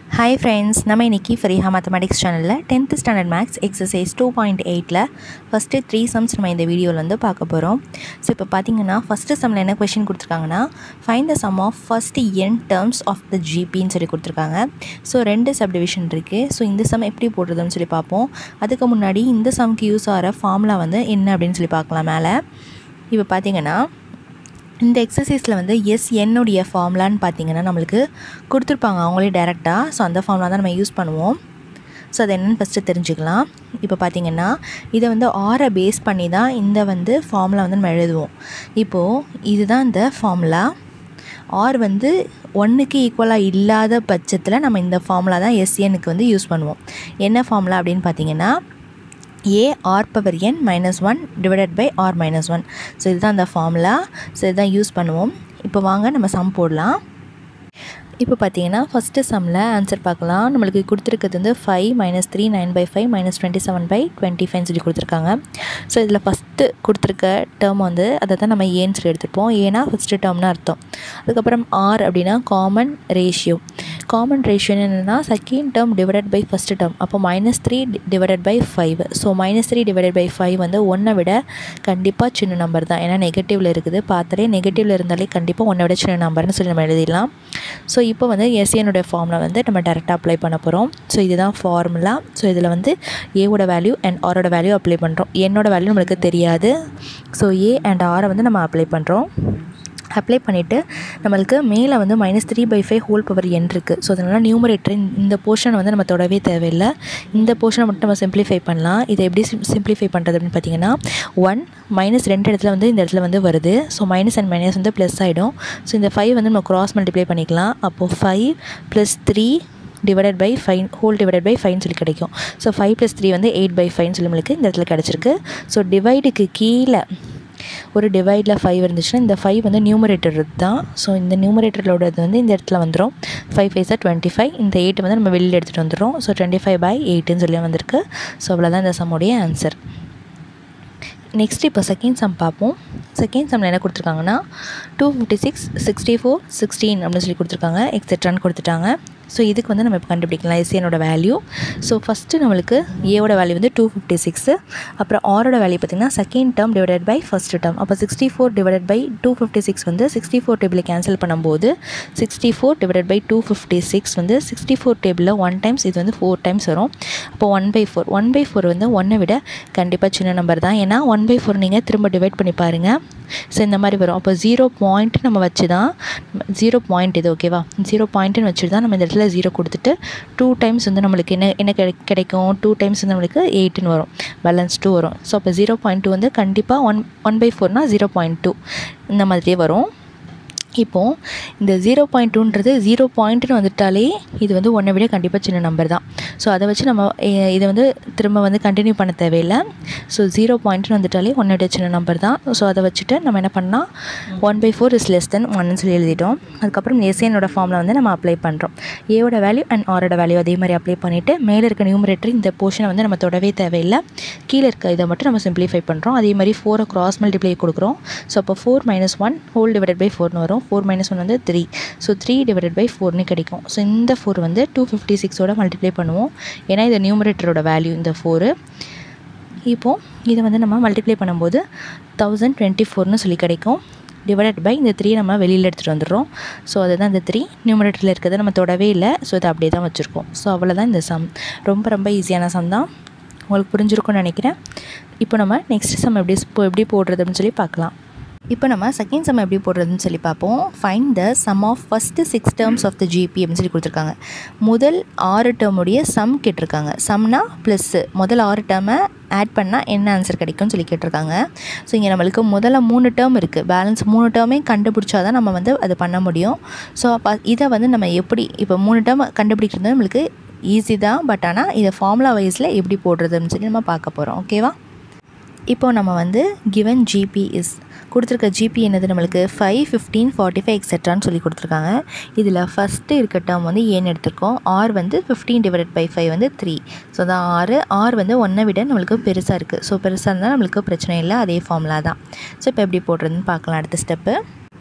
hi friends நம்ம இன்றைக்கி Freeha mathematics சேனலில் tenth standard maths exercise two point எயிட்டில் ஃபஸ்ட்டு த்ரீ சம்ஸ் நம்ம இந்த வீடியோவில் வந்து பார்க்க போகிறோம் ஸோ இப்போ பார்த்தீங்கன்னா ஃபஸ்ட்டு சம்மில் என்ன கொஷின் கொடுத்துருக்காங்கன்னா find the sum of first n terms of the ஜிபின்னு சொல்லி கொடுத்துருக்காங்க ஸோ ரெண்டு சப்டிவிஷன் இருக்குது ஸோ இந்த சம் எப்படி போடுறதுன்னு சொல்லி பார்ப்போம் அதுக்கு முன்னாடி இந்த சம்க்கு யூஸ் ஆகிற ஃபார்முலா வந்து என்ன அப்படின்னு சொல்லி பார்க்கலாம் மேலே இப்போ பார்த்தீங்கன்னா இந்த எக்ஸசைஸில் வந்து எஸ் என்னுடைய ஃபார்முலான்னு பார்த்தீங்கன்னா நம்மளுக்கு கொடுத்துருப்பாங்க அவங்களே டேரெக்டாக ஸோ அந்த ஃபார்முலா தான் நம்ம யூஸ் பண்ணுவோம் ஸோ அது என்னென்னு ஃபஸ்ட்டு தெரிஞ்சுக்கலாம் இப்போ பார்த்தீங்கன்னா இதை வந்து ஆரை பேஸ் பண்ணி தான் இந்த வந்து ஃபார்முலா வந்து நம்ம எழுதுவோம் இப்போது இதுதான் இந்த ஃபார்முலா ஆர் வந்து ஒன்றுக்கு ஈக்குவலாக இல்லாத பட்சத்தில் நம்ம இந்த ஃபார்முலா தான் எஸ்எனுக்கு வந்து யூஸ் பண்ணுவோம் என்ன ஃபார்முலா அப்படின்னு பார்த்தீங்கன்னா a r power n minus one divided by r minus one so இதுதான் அந்த ஃபார்முலா ஸோ இதுதான் யூஸ் பண்ணுவோம் இப்போ வாங்க நம்ம சம் போடலாம் இப்போ பார்த்தீங்கன்னா ஃபஸ்ட்டு சம்மில் ஆன்சர் பார்க்கலாம் நம்மளுக்கு கொடுத்துருக்கிறது வந்து five minus three nine by five minus twenty seven by twenty ஃபைவ்னு சொல்லி கொடுத்துருக்காங்க ஸோ இதில் ஃபஸ்ட்டு கொடுத்துருக்க டேர்ம் வந்து அதை தான் நம்ம ஏன்னு சொல்லி எடுத்துப்போம் ஏன்னா ஃபஸ்ட்டு டேர்ம்னு அர்த்தம் அதுக்கப்புறம் ஆர் அப்படின்னா காமன் ரேஷியோ காமன் ரேஷியோ என்னென்னா second term divided by first term அப்போ minus three divided by five so minus three divided by five வந்து ஒன்றை விட கண்டிப்பாக சின்ன நம்பர் தான் ஏன்னா நெகட்டிவில் இருக்குது பார்த்தாலே நெகட்டிவில் இருந்தாலே கண்டிப்பாக ஒன்றை விட சின்ன நம்பர்னு சொல்லி நம்ம எழுதிடலாம் ஸோ இப்போ வந்து எஸ்ஏனுடைய ஃபார்முலா வந்து நம்ம டேரெக்டாக அப்ளை பண்ண போகிறோம் ஸோ இதுதான் ஃபார்முலா ஸோ இதில் வந்து ஏவோட வேல்யூ அண்ட் ஆரோட வேல்யூ அப்ளை பண்ணுறோம் என்னோட வேல்யூ நம்மளுக்கு தெரியாது ஸோ ஏ அண்ட் ஆரை வந்து நம்ம அப்ளை பண்ணுறோம் அப்ளை பண்ணிவிட்டு நம்மளுக்கு மேலே வந்து minus three by five whole power n இருக்குது ஸோ அதனால் நியூமரேட்டர் இந்த போர்ஷனை வந்து நம்ம தொடவே தேவையில்லை இந்த போர்ஷனை மட்டும் நம்ம சிம்ப்ளிஃபை பண்ணலாம் இதை எப்படி சிம்ப்ளிஃபை பண்ணுறது அப்படின்னு பார்த்தீங்கன்னா ஒன் மைனஸ் ரெண்டு இடத்துல வந்து இந்த இடத்துல வந்து வருது ஸோ மைனஸ் அண்ட் மைனஸ் வந்து ப்ளஸ் ஆகிடும் ஸோ இந்த ஃபைவ் வந்து நம்ம க்ராஸ் மல்டிப்ளை பண்ணிக்கலாம் அப்போது five plus three divided by five whole divided by ஃபைவ்னு சொல்லி கிடைக்கும் ஸோ ஃபைவ் ப்ளஸ் த்ரீ வந்து எயிட் பை ஃபைவ்னு சொல்லி நம்மளுக்கு இந்த இடத்துல கிடச்சிருக்கு ஸோ டிவைடுக்கு கீழே ஒரு டிவைடில் ஃபைவ் இருந்துச்சுன்னா இந்த ஃபைவ் வந்து நியூமரேட்டர் தான் ஸோ இந்த நியூமரேட்டரோடது வந்து இந்த இடத்துல வந்துடும் five five sir twenty five இந்த எயிட் வந்து நம்ம வெளியில் எடுத்துகிட்டு வந்துடும் ஸோ டுவெண்ட்டி ஃபைவ் பை எயிட்டுன்னு சொல்லி வந்திருக்கு ஸோ அவ்வளோதான் இந்த சம்முடைய ஆன்சர் நெக்ஸ்ட் இப்போ செகண்ட் சம் பார்ப்போம் செகண்ட் சம்மில் என்ன கொடுத்துருக்காங்கன்னா two fifty six sixty four sixteen அப்படின்னு சொல்லி கொடுத்துருக்காங்க எக்ஸெட்ரான்னு கொடுத்துட்டாங்க ஸோ இதுக்கு வந்து நம்ம இப்போ கண்டுபிடிக்கலாம் எஸ்ஏனோட வேல்யூ ஸோ ஃபஸ்ட்டு நம்மளுக்கு ஏவோட வேல்யூ வந்து டூ ஃபிஃப்டி சிக்ஸு அப்புறம் ஆரோட வேல்யூ பார்த்திங்கன்னா second term divided by first term அப்போ sixty four divided by two fifty six வந்து சிக்ஸ்டி ஃபோர் டேபிளை கேன்சல் பண்ணும்போது sixty four divided by two fifty six வந்து சிக்ஸ்டி ஃபோர் டேபிளில் ஒன் டைம்ஸ் இது வந்து ஃபோர் டைம்ஸ் வரும் அப்போ one by four one by four வந்து ஒன்றை விட கண்டிப்பாக சின்ன நம்பர் தான் ஏன்னா ஒன் பை ஃபோர் நீங்கள் திரும்ப டிவைட் பண்ணி பாருங்கள் ஸோ இந்த மாதிரி வரும் அப்போ ஜீரோ பாயிண்ட் நம்ம வச்சு தான் ஜீரோ பாயிண்ட் இது ஓகேவா ஜீரோ பாயிண்ட்டுன்னு வச்சுட்டு தான் நம்ம இந்த இடத்துல ஜீரோ கொடுத்துட்டு டூ டைம்ஸ் வந்து நம்மளுக்கு என்ன என்ன கிடை கிடைக்கும் டூ டைம்ஸ் வந்து நம்மளுக்கு எயிட்டுன்னு வரும் பேலன்ஸ் டூ வரும் ஸோ அப்போ ஜீரோ பாயிண்ட் டூ வந்து கண்டிப்பாக ஒன் ஒன் பை ஃபோர்னால் ஜீரோ பாயிண்ட் டூ இந்த மாதிரியே வரும் இப்போது இந்த ஜீரோ பாயிண்ட் டூன்றது ஜீரோ பாயிண்ட்னு வந்துட்டாலே இது வந்து ஒன்றை விட கண்டிப்பாக சின்ன நம்பர் தான் ஸோ அதை வச்சு நம்ம இதை வந்து திரும்ப வந்து கண்டினியூ பண்ண தேவையில்லை ஸோ ஜீரோ பாயிண்ட்னு வந்துட்டாலே ஒன்றை விட சின்ன நம்பர் தான் ஸோ அதை வச்சுட்டு நம்ம என்ன பண்ணால் one by four is less than ஒன்னு சொல்லி எழுதிட்டோம் அதுக்கப்புறம் எஸ்ஏனோட ஃபார்மில் வந்து நம்ம அப்ளை பண்ணுறோம் ஏவோட வேல்யூ அண்ட் ஆரோட வேல்யூ அதே மாதிரி அப்ளை பண்ணிவிட்டு மேலே இருக்க நியூமரேட்டர் இந்த போர்ஷனை வந்து நம்ம தொடவே தேவையில்லை கீழே இருக்க இதை மட்டும் நம்ம சிம்ப்ளிஃபை பண்ணுறோம் அதே மாதிரி ஃபோரை க்ராஸ் மல்டிப்ளை கொடுக்குறோம் ஸோ அப்போ four minus one whole divided by ஃபோர்னு வரும் ஃபோர் மைனஸ் ஒன் வந்து three so three divided by ஃபோர்னு கிடைக்கும் ஸோ இந்த ஃபோர் வந்து டூ ஃபிஃப்டி சிக்ஸோட மல்டிப்ளை பண்ணுவோம் ஏன்னா இது நியூமரேட்டரோட வேல்யூ இந்த ஃபோரு இப்போது இதை வந்து நம்ம மல்டிப்ளை பண்ணும்போது தௌசண்ட் டுவெண்ட்டி ஃபோர்னு சொல்லி கிடைக்கும் டிவைடட் பை இந்த த்ரீ நம்ம வெளியில் எடுத்துகிட்டு வந்துடுறோம் ஸோ அதுதான் இந்த த்ரீ நியூமரேட்டரில் இருக்கிறத நம்ம தொடவே இல்லை ஸோ இதை அப்படியே தான் வச்சுருக்கோம் ஸோ அவ்வளோதான் இந்த சம் ரொம்ப ரொம்ப ஈஸியான சம் தான் உங்களுக்கு புரிஞ்சிருக்கும்னு நினைக்கிறேன் இப்போ நம்ம நெக்ஸ்ட் சம் எப்படி எப்படி போடுறதுன்னு சொல்லி பார்க்கலாம் இப்போ நம்ம செகண்ட் சம் எப்படி போடுறதுன்னு சொல்லி பார்ப்போம் find the sum of first six terms of the GP அப்படின்னு சொல்லி கொடுத்துருக்காங்க முதல் ஆறு டேர்முடைய சம் கேட்டிருக்காங்க சம்னா ப்ளஸ்ஸு முதல் ஆறு டேர்மை ஆட் பண்ணால் என்ன ஆன்சர் கிடைக்கும்னு சொல்லி கேட்டிருக்காங்க ஸோ இங்கே நம்மளுக்கு முதல்ல மூணு டேர்ம் இருக்குது பேலன்ஸ் மூணு டேர்மே கண்டுபிடிச்சா தான் நம்ம வந்து அது பண்ண முடியும் ஸோ அப்போ இதை வந்து நம்ம எப்படி இப்போ மூணு டேர்ம் கண்டுபிடிக்கிறது நம்மளுக்கு ஈஸி தான் பட் ஆனால் இதை ஃபார்முலா வைஸில் எப்படி போடுறதுன்னு சொல்லி நம்ம பார்க்க போகிறோம் ஓகேவா இப்போ நம்ம வந்து கிவன் ஜிபி இஸ் கொடுத்துருக்க ஜிபி என்னது நம்மளுக்கு ஃபைவ் ஃபிஃப்டீன் ஃபார்ட்டி ஃபைவ் எக்ஸெட்ரான்னு சொல்லி கொடுத்துருக்காங்க இதில் ஃபஸ்ட்டு இருக்க டேர்ம் வந்து ஏன்னு எடுத்திருக்கோம் ஆர் வந்து ஃபிஃப்டீன் டிவைடட் பை ஃபைவ் வந்து த்ரீ ஸோ தான் ஆறு ஆர் வந்து ஒன்றை விட நம்மளுக்கு பெருசாக இருக்குது ஸோ பெருசாக இருந்தால் நம்மளுக்கு பிரச்சனை இல்லை அதே ஃபார்முலா தான் ஸோ இப்போ எப்படி போடுறதுன்னு பார்க்கலாம் அடுத்த ஸ்டெப்பு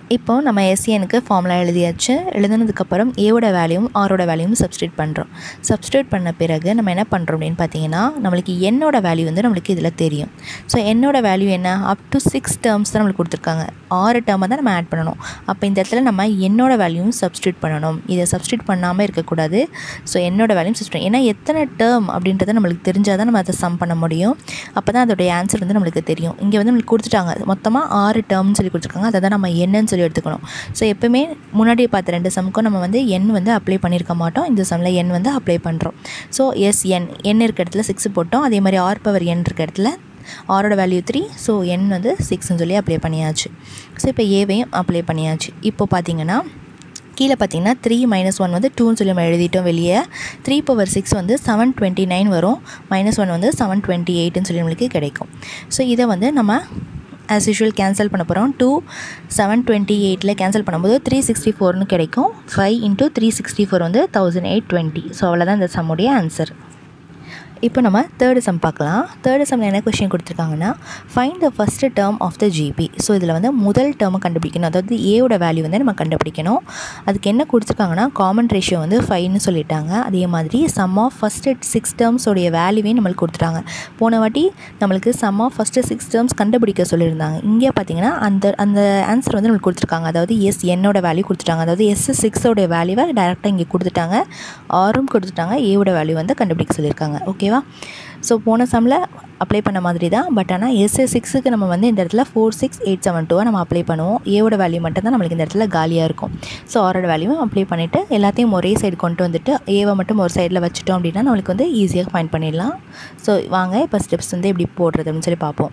இப்போ நம்ம எஸ்சிஎனுக்கு ஃபார்முலா எழுதியாச்சு எழுதுனதுக்கப்புறம் ஏவோட வேல்யூவும் ஆரோட வேல்யூவும் சப்ஸ்டியூட் பண்ணுறோம் சப்ஸ்டியூட் பண்ண பிறகு நம்ம என்ன பண்ணுறோம் அப்படின்னு பார்த்தீங்கன்னா நம்மளுக்கு என்னோட வேல்யூ வந்து நம்மளுக்கு இதில் தெரியும் ஸோ என்னோட வேல்யூ என்ன அப் டு சிக்ஸ் டேர்ம்ஸ் தான் நம்மளுக்கு கொடுத்துருக்காங்க ஆறு டேர்மை தான் நம்ம ஆட் பண்ணணும் அப்போ இந்த இடத்துல நம்ம என்னோட வேல்யூவும் சப்ஸ்டியூட் பண்ணணும் இதை சப்ஸ்டியூட் பண்ணாமல் இருக்கக்கூடாது ஸோ என்னோட வேல்யூவும் சப்ஸ்டியூட் ஏன்னா எத்தனை டேர்ம் அப்படின்றத நம்மளுக்கு தெரிஞ்சால் தான் நம்ம அதை சம் பண்ண முடியும் அப்போ தான் அதோடைய ஆன்சர் வந்து நம்மளுக்கு தெரியும் இங்கே வந்து நம்மளுக்கு கொடுத்துட்டாங்க மொத்தமாக ஆறு டேர்ம்னு சொல்லி கொடுத்துருக்காங்க அதை தான் நம்ம என்னன்னு சொல்லி எடுத்துக்கணும் ஸோ எப்பவுமே முன்னாடி பார்த்த ரெண்டு சம்முக்கும் நம்ம வந்து எண் வந்து அப்ளை பண்ணியிருக்க மாட்டோம் இந்த சம்மில் எண் வந்து அப்ளை பண்ணுறோம் ஸோ எஸ் என் என் இருக்க இடத்துல சிக்ஸ் போட்டோம் அதே மாதிரி ஆர் பவர் என் இருக்க இடத்துல ஆரோட வேல்யூ த்ரீ ஸோ என் வந்து சிக்ஸ்னு சொல்லி அப்ளை பண்ணியாச்சு ஸோ இப்போ ஏவையும் அப்ளை பண்ணியாச்சு இப்போ பார்த்தீங்கன்னா கீழே பார்த்தீங்கன்னா த்ரீ மைனஸ் ஒன் வந்து டூன்னு சொல்லி நம்ம எழுதிட்டோம் வெளியே த்ரீ பவர் சிக்ஸ் வந்து செவன் டுவெண்ட்டி நைன் வரும் மைனஸ் ஒன் வந்து செவன் டுவெண்ட்டி எயிட்னு சொல்லி நம்மளுக்கு கிடைக்கும் ஸோ இதை வந்து நம்ம ஆஸ் யூஷுவல் கேன்சல் பண்ண போகிறோம் டூ செவன் டுவெண்ட்டி எயிட்டில் கேன்சல் பண்ணும்போது த்ரீ சிக்ஸ்டி ஃபோர்னு கிடைக்கும் five into three sixty four வந்து தௌசண்ட் எயிட் டுவெண்ட்டி ஸோ அவ்வளோதான் இந்த சம்முடைய ஆன்சர் இப்போ நம்ம தேர்டு சம் பார்க்கலாம் தேர்டு சம்மில் என்ன கொஷின் கொடுத்துருக்காங்கன்னா find the first term of the GP so இதில் வந்து முதல் டேர்மை கண்டுபிடிக்கணும் அதாவது ஏவோட வேல்யூ வந்து நம்ம கண்டுபிடிக்கணும் அதுக்கு என்ன கொடுத்துருக்காங்கன்னா காமன் ரேஷியோ வந்து ஃபைவ்னு சொல்லிட்டாங்க அதே மாதிரி சம் ஆஃப் ஃபஸ்ட்டு சிக்ஸ் டேர்ம்ஸோடைய வேல்யூவையும் நம்மளுக்கு கொடுத்துட்டாங்க போன வாட்டி நம்மளுக்கு sum of first six terms கண்டுபிடிக்க சொல்லியிருந்தாங்க இங்கே பார்த்தீங்கன்னா அந்த அந்த ஆன்சர் வந்து நம்மளுக்கு கொடுத்துருக்காங்க அதாவது எஸ் என்னோட வேல்யூ கொடுத்துட்டாங்க அதாவது எஸ் சிக்ஸோடைய வேல்யூவை டேரெக்டாக இங்கே கொடுத்துட்டாங்க ஆரும் கொடுத்துட்டாங்க ஏவோட வேல்யூ வந்து கண்டுபிடிக்க சொல்லியிருக்காங்க ஓகேவா ஸோ போன சம்மில் அப்ளை பண்ண மாதிரி தான் பட் ஆனால் எஸ்ஏ சிக்ஸுக்கு நம்ம வந்து இந்த இடத்துல ஃபோர் சிக்ஸ் எயிட் செவன் டூவை நம்ம அப்ளை பண்ணுவோம் ஏவோட வேல்யூ மட்டும் தான் நம்மளுக்கு இந்த இடத்துல காலியாக இருக்கும் ஸோ ஆரோட வேல்யூவும் அப்ளை பண்ணிவிட்டு எல்லாத்தையும் ஒரே சைடு கொண்டு வந்துட்டு ஏவை மட்டும் ஒரு சைடில் வச்சுட்டோம் அப்படின்னா நம்மளுக்கு வந்து ஈஸியாக ஃபைன் பண்ணிடலாம் ஸோ வாங்க இப்போ ஸ்டெப்ஸ் வந்து எப்படி போடுறது அப்படின்னு சொல்லி பார்ப்போம்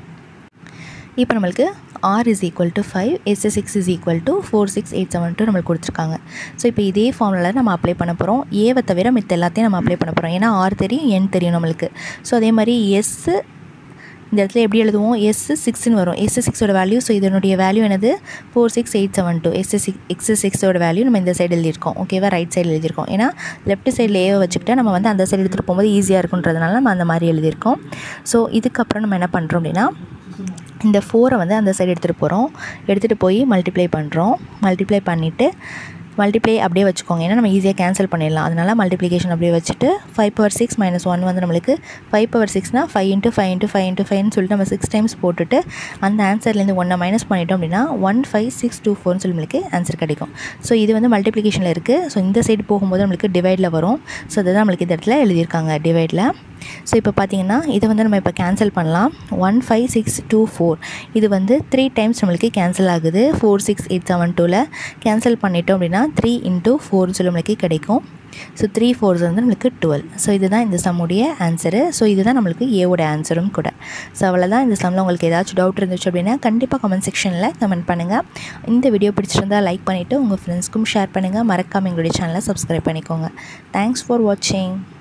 இப்போ நம்மளுக்கு r is equal to five S six is equal to four six eight seven two நம்மளுக்கு கொடுத்துருக்காங்க ஸோ இப்போ இதே ஃபார்முலாவில் நம்ம அப்ளை பண்ண போகிறோம் ஏவை தவிர மித்த எல்லாத்தையும் நம்ம அப்ளை பண்ண போகிறோம் ஏன்னா ஆர் தெரியும் என் தெரியும் நம்மளுக்கு ஸோ அதே மாதிரி எஸ்ஸு இந்த இடத்துல எப்படி எழுதுவோம் எஸ் சிக்ஸ்னு வரும் எஸ் சிக்ஸோட வேல்யூ ஸோ இதனுடைய வேல்யூ என்னது four six eight seven two S six x சிக்ஸோட வேல்யூ நம்ம இந்த சைடு எழுதியிருக்கோம் ஓகேவா ரைட் சைடில் எழுதியிருக்கோம் ஏன்னா லெஃப்ட் சைடில் ஏவை வச்சுக்கிட்டு நம்ம வந்து அந்த சைடு எடுத்துகிட்டு போகும்போது ஈஸியாக இருக்குன்றதுனால நம்ம அந்த மாதிரி எழுதியிருக்கோம் ஸோ இதுக்கப்புறம் நம்ம என்ன பண்ணுறோம் அப்படின்னா இந்த ஃபோரை வந்து அந்த சைடு எடுத்துகிட்டு போகிறோம் எடுத்துகிட்டு போய் மல்டிப்ளை பண்ணுறோம் மல்டிப்ளை பண்ணிவிட்டு மல்டிப்ளை அப்படியே வச்சுக்கோங்க ஏன்னா நம்ம ஈஸியாக கேன்சல் பண்ணிடலாம் அதனால் மல்டிப்ளிகேஷன் அப்படியே வச்சுட்டு five power six minus one வந்து நம்மளுக்கு ஃபைவ் பவர் சிக்ஸ்னால் five into five into five into ஃபைவ்னு சொல்லிட்டு நம்ம சிக்ஸ் டைம்ஸ் போட்டுட்டு அந்த ஆன்சர்லேருந்து ஒன்றை மைனஸ் பண்ணிட்டோம் அப்படின்னா ஒன் ஃபைவ் சிக்ஸ் டூ ஃபோர்னு சொல்லி நம்மளுக்கு ஆன்சர் கிடைக்கும் ஸோ இது வந்து மல்டிப்ளிகேஷனில் இருக்குது ஸோ இந்த சைடு போகும்போது நம்மளுக்கு டிவைடில் வரும் ஸோ அதுதான் நம்மளுக்கு இந்த இடத்துல எழுதியிருக்காங்க டிவைடில் ஸோ இப்போ பார்த்தீங்கன்னா இதை வந்து நம்ம இப்போ கேன்சல் பண்ணலாம் one five six two four இது வந்து த்ரீ டைம்ஸ் நம்மளுக்கு கேன்சல் ஆகுது ஃபோர் சிக்ஸ் எயிட் செவன் டூவில் கேன்சல் பண்ணிட்டோம் அப்படின்னா த்ரீ இன்ட்டு ஃபோர்னு சொல்லி நம்மளுக்கு கிடைக்கும் ஸோ த்ரீ ஃபோர்ஸ் வந்து நம்மளுக்கு டுவெல் ஸோ இதுதான் இந்த சம்முடைய ஆன்சரு ஸோ இதுதான் நம்மளுக்கு ஏவோட ஆன்சரும் கூட ஸோ அவ்வளோதான் இந்த சம்மில் உங்களுக்கு ஏதாச்சும் டவுட் இருந்துச்சு அப்படின்னா கண்டிப்பாக கமெண்ட் செக்ஷனில் கமெண்ட் பண்ணுங்கள் இந்த வீடியோ பிடிச்சிருந்தா லைக் பண்ணிவிட்டு உங்கள் ஃப்ரெண்ட்ஸ்க்கும் ஷேர் பண்ணுங்கள் மறக்காமல் எங்களுடைய சேனலை சப்ஸ்கிரைப் பண்ணிக்கோங்க தேங்க்ஸ் ஃபார் வாட்சிங்